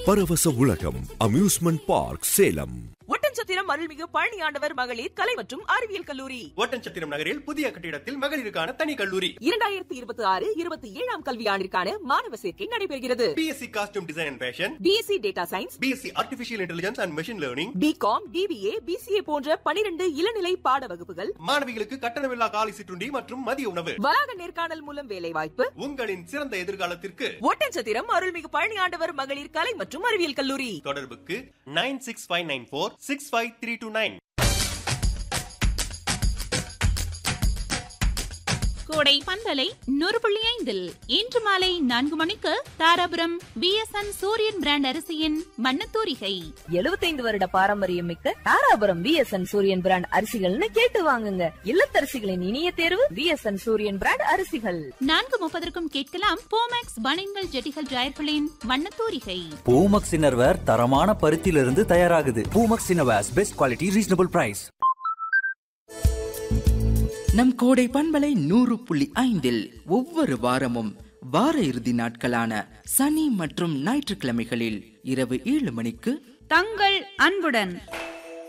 பரவச உலகம் amusement park Salem Oddanchatram அருள்மிகு பழனி ஆண்டவர் மகளிர் கலை மற்றும் அறிவியல் கல்லூரி ஓட்டன்சத்திரம் நகரில் புதிய கட்டிடத்தில் மகளிருக்கான தனி கல்லூரி இரண்டாயிரத்தி இருபத்தி ஆறு இருபத்தி ஏழாம் கல்வியாண்டிற்கான மாணவ சேர்க்கை நடைபெறுகிறது BSc costume design and fashion BSc data science BSc artificial intelligence and machine learning BCom BBA BCA போன்ற பனிரெண்டு இளநிலை பாட வகுப்புகள் மாணவிகளுக்கு கட்டணமில்லா காலை சிற்றுண்டி மற்றும் மதிய உணவு வளாக நேர்காணல் மூலம் வேலை வாய்ப்பு உங்களின் சிறந்த எதிர்காலத்திற்கு ஒட்டன்சத்திரம் அருள்மிகு பழனி ஆண்டவர் மகளிர் கலை மற்றும் அறிவியல் கல்லூரி தொடர்புக்கு nine six five nine four six five three two nine கோடை பந்தலை நூறு புள்ளி ஐந்தில் இன்று மாலை நான்கு மணிக்கு தாராபுரம் பிஎஸ்என் சூரியன் பிராண்ட் அரிசியின் மண்ணத்தூரிகை எழுபத்தைந்து வருட பாரம்பரியம் மிக்க தாராபுரம் பிஎஸ்என் சூரியன் பிராண்ட் அரிசிகள்னு கேட்டு வாங்குங்க இல்லத்தரசிகளின் இனிய தேர்வு பிஎஸ்என் சூரியன் பிராண்ட் அரிசிகள் நான்கு முப்பதற்கும் கேட்கலாம் போமேக்ஸ் பனின்கள் ஜெட்டிகள் ஜாயர்களின் மண்ணத்தூரிகை பூமக்ஸ் இன்னர்வேர் தரமான பருத்தியிலிருந்து தயாராகுது Poomex innerwears best quality reasonable price நம் கோடை பண்பலை நூறு புள்ளி ஐந்தில் ஒவ்வொரு வாரமும் வார இறுதி நாட்களான சனி மற்றும் ஞாயிற்றுக்கிழமைகளில் இரவு ஏழு மணிக்கு தங்கள் அன்புடன்